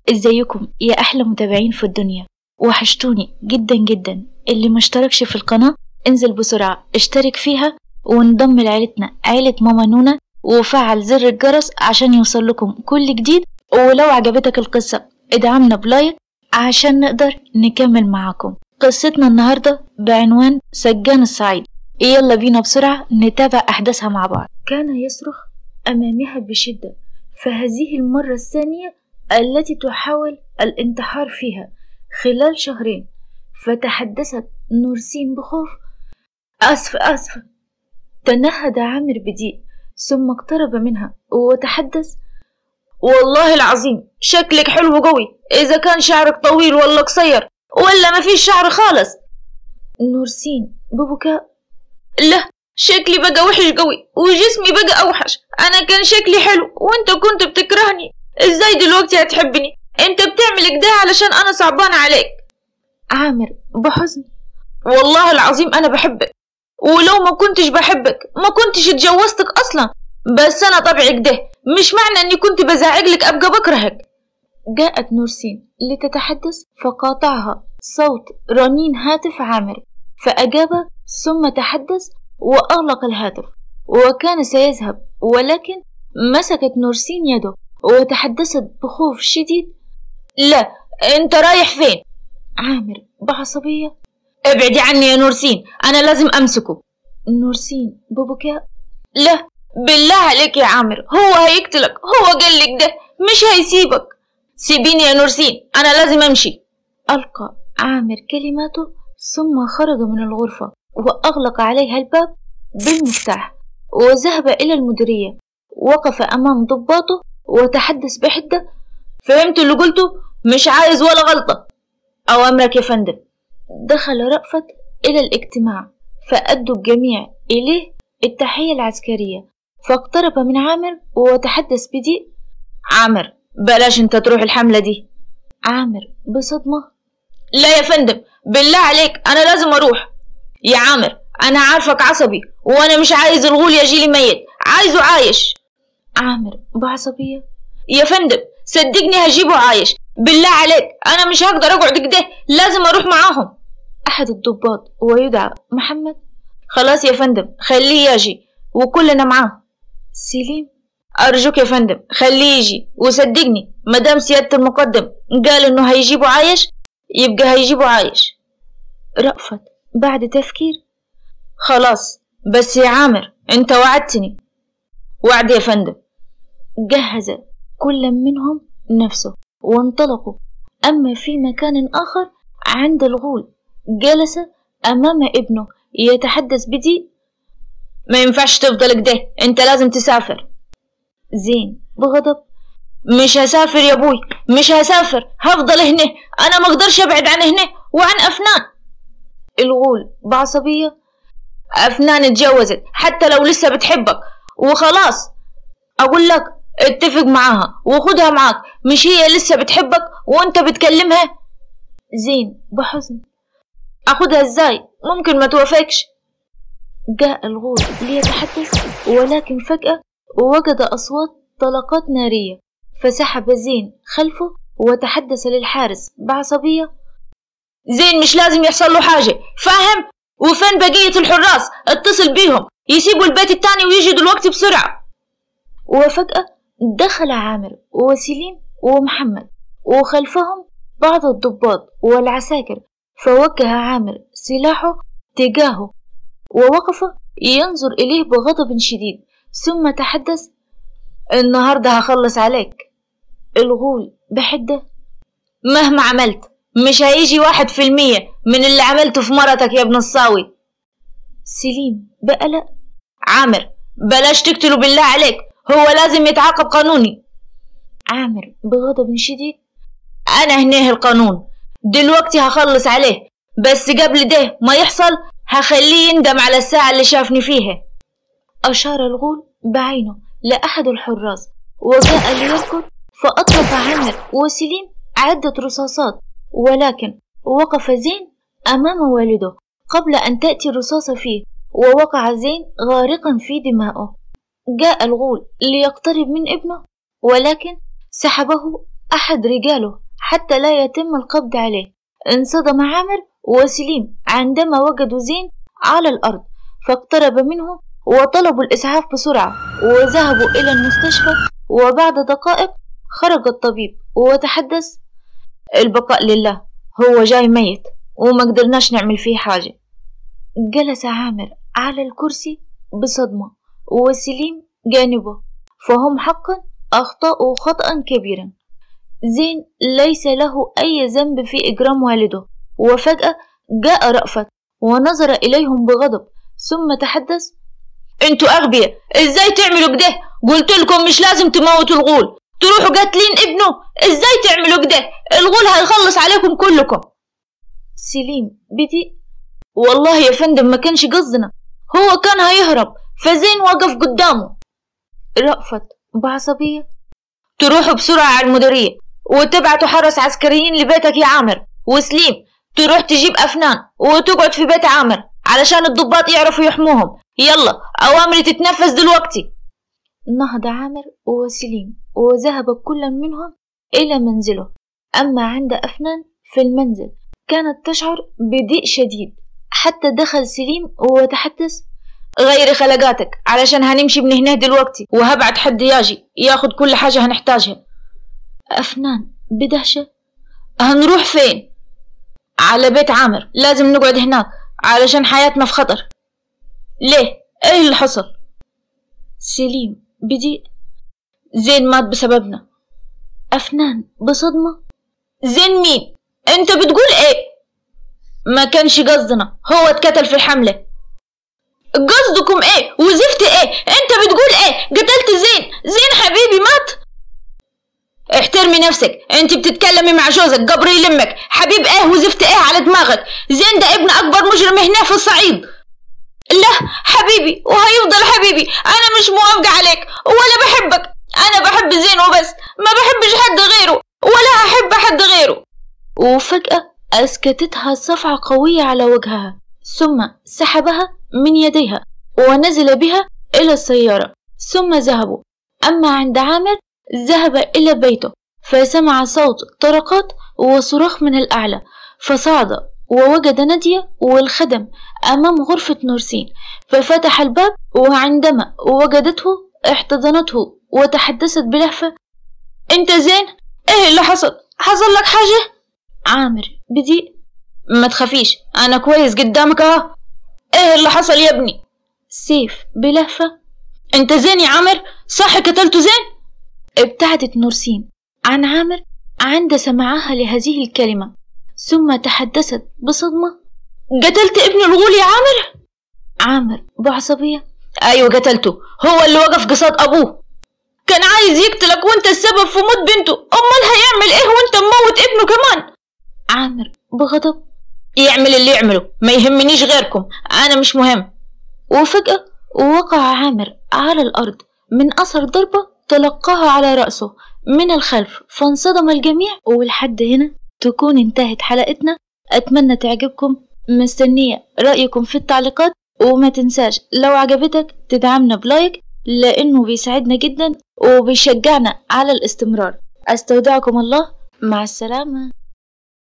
ازيكم يا احلى متابعين في الدنيا وحشتوني جدا جدا اللي ما اشتركش في القناة انزل بسرعة اشترك فيها وانضم لعيلتنا عيلة ماما نونا وفعل زر الجرس عشان يوصل لكم كل جديد ولو عجبتك القصة ادعمنا بلايك عشان نقدر نكمل معاكم قصتنا النهاردة بعنوان سجان الصعيد يلا بينا بسرعة نتابع أحداثها مع بعض كان يصرخ أمامها بشدة فهذه المرة الثانية التي تحاول الانتحار فيها خلال شهرين فتحدثت نورسين بخوف أسف أسف تنهد عامر بضيق ثم اقترب منها وتحدث والله العظيم شكلك حلو قوي إذا كان شعرك طويل ولا قصير ولا مفيش شعر خالص نورسين ببكاء لا شكلي بقى وحش قوي وجسمي بقى أوحش أنا كان شكلي حلو وانت كنت بتكرهني ازاي دلوقتي هتحبني انت بتعمل كده علشان انا صعبان عليك عامر بحزن والله العظيم انا بحبك ولو ما كنتش بحبك ما كنتش اتجوزتك اصلا بس انا طبعي كده مش معنى اني كنت بزعجلك ابقى بكرهك جاءت نورسين لتتحدث فقاطعها صوت رنين هاتف عامر فأجاب ثم تحدث وأغلق الهاتف وكان سيذهب ولكن مسكت نورسين يده وتحدثت بخوف شديد لا انت رايح فين عامر بعصبية ابعدي عني يا نورسين انا لازم امسكه نورسين ببكاء لا بالله عليك يا عامر هو هيقتلك هو قال لك ده مش هيسيبك سيبيني يا نورسين انا لازم امشي القى عامر كلماته ثم خرج من الغرفة واغلق عليها الباب بالمفتاح وذهب الى المديرية وقف امام ضباطه وتحدث بحدة فهمت اللي قلته مش عايز ولا غلطة أوامرك يا فندم دخل رأفت إلى الاجتماع فأدوا الجميع إليه التحية العسكرية فاقترب من عامر وتحدث بضيق عامر بلاش انت تروح الحملة دي عامر بصدمة لا يا فندم بالله عليك أنا لازم أروح يا عامر أنا عارفك عصبي وأنا مش عايز الغول يجيلي ميت عايزه عايش عامر بعصبية يا فندم صدقني هجيبه عايش بالله عليك أنا مش هقدر أقعد كده لازم أروح معاهم أحد الضباط ويدعى محمد خلاص يا فندم خليه يجي وكلنا معاه سليم أرجوك يا فندم خليه يجي وصدقني مدام سيادة المقدم قال إنه هيجيبه عايش يبقى هيجيبه عايش رأفت بعد تفكير خلاص بس يا عامر انت وعدتني وعد يا فندم جهز كل منهم نفسه وانطلقوا أما في مكان آخر عند الغول جلس أمام ابنه يتحدث بدي ما ينفعش تفضل كده انت لازم تسافر زين بغضب مش هسافر يا ابوي مش هسافر هفضل هنا انا ما اقدرش ابعد عن هنا وعن افنان الغول بعصبية افنان اتجوزت حتى لو لسه بتحبك وخلاص اقول لك اتفق معاها وخدها معاك مش هي لسه بتحبك وانت بتكلمها زين بحزن اخدها ازاي ممكن ما توافقش جاء الغول ليتحدث ولكن فجأة وجد أصوات طلقات نارية فسحب زين خلفه وتحدث للحارس بعصبية زين مش لازم يحصل له حاجة فاهم وفين بقية الحراس اتصل بيهم يسيبوا البيت التاني ويجي دلوقتي بسرعة وفجأة دخل عامر وسليم ومحمد وخلفهم بعض الضباط والعساكر فوجه عامر سلاحه تجاهه ووقف ينظر إليه بغضب شديد ثم تحدث النهاردة هخلص عليك الغول بحدة مهما عملت مش هيجي واحد في المية من اللي عملته في مرتك يا ابن الصاوي سليم بقلق عامر بلاش تقتله بالله عليك هو لازم يتعاقب قانوني عامر بغضب شديد أنا هنيه القانون دلوقتي هخلص عليه بس قبل ده ما يحصل هخليه يندم على الساعة اللي شافني فيها أشار الغول بعينه لأحد الحراس وجاء ليركض فأطلق عامر وسليم عدة رصاصات ولكن وقف زين أمام والده قبل أن تأتي الرصاصة فيه ووقع زين غارقا في دمائه جاء الغول ليقترب من ابنه ولكن سحبه أحد رجاله حتى لا يتم القبض عليه انصدم عامر وسليم عندما وجدوا زين على الأرض فاقترب منه وطلبوا الإسعاف بسرعة وذهبوا إلى المستشفى وبعد دقائق خرج الطبيب وتحدث البقاء لله هو جاي ميت وما قدرناش نعمل فيه حاجة جلس عامر على الكرسي بصدمة وسليم جانبه فهم حقا أخطأوا خطأ كبيرا زين ليس له أي ذنب في إجرام والده وفجأة جاء رأفت ونظر إليهم بغضب ثم تحدث انتوا أغبياء ازاي تعملوا كده قلت لكم مش لازم تموتوا الغول تروحوا قاتلين ابنه ازاي تعملوا كده الغول هيخلص عليكم كلكم سليم بدي والله يا فندم ما كانش قصدنا هو كان هيهرب فزين وقف قدامه رأفت بعصبية تروحوا بسرعة على المديرية وتبعتوا حرس عسكريين لبيتك يا عامر وسليم تروح تجيب أفنان وتقعد في بيت عامر علشان الضباط يعرفوا يحموهم يلا أوامري تتنفذ دلوقتي نهض عامر وسليم وذهب كل منهم إلى منزله أما عند أفنان في المنزل كانت تشعر بضيق شديد حتى دخل سليم وتحدث غيري خلقاتك علشان هنمشي من هنا دلوقتي وهبعت حد ياجي ياخد كل حاجة هنحتاجها أفنان بدهشة هنروح فين؟ على بيت عامر لازم نقعد هناك علشان حياتنا في خطر ليه؟ ايه اللي حصل؟ سليم بدي زين مات بسببنا أفنان بصدمة زين مين؟ انت بتقول ايه؟ ما كانش قصدنا هو اتكتل في الحملة قصدكم ايه وزفت ايه انت بتقول ايه قتلت زين زين حبيبي مات احترمي نفسك انت بتتكلمي مع جوزك قبر يلمك حبيب ايه وزفت ايه على دماغك زين ده ابن اكبر مجرم هنا في الصعيد لا حبيبي وهيفضل حبيبي انا مش موافقة عليك ولا بحبك انا بحب زين وبس ما بحبش حد غيره ولا هحب حد غيره وفجأة أسكتتها صفعة قوية على وجهها ثم سحبها من يديها ونزل بها إلى السيارة ثم ذهبوا أما عند عامر ذهب إلى بيته فسمع صوت طرقات وصراخ من الأعلى فصعد ووجد نادية والخدم أمام غرفة نورسين ففتح الباب وعندما وجدته احتضنته وتحدثت بلهفة انت زين ايه اللي حصل حصل لك حاجة عامر بدي ما تخافيش انا كويس قدامك اهو ايه اللي حصل يا ابني سيف بلهفة انت زين يا عامر صح قتلته زين ابتعدت نورسين عن عامر عند سماعها لهذه الكلمة ثم تحدثت بصدمة قتلت ابن الغول يا عامر عامر بعصبية أيوة قتلته هو اللي وقف قصاد أبوه كان عايز يقتلك وانت السبب في موت بنته أمال هيعمل ايه وانت مموت ابنه كمان عامر بغضب يعمل اللي يعمله ما يهمنيش غيركم أنا مش مهم وفجأة وقع عامر على الأرض من أثر ضربة تلقاها على رأسه من الخلف فانصدم الجميع ولحد هنا تكون انتهت حلقتنا أتمنى تعجبكم مستنية رأيكم في التعليقات وما تنساش لو عجبتك تدعمنا بلايك لأنه بيساعدنا جدا وبيشجعنا على الاستمرار أستودعكم الله مع السلامة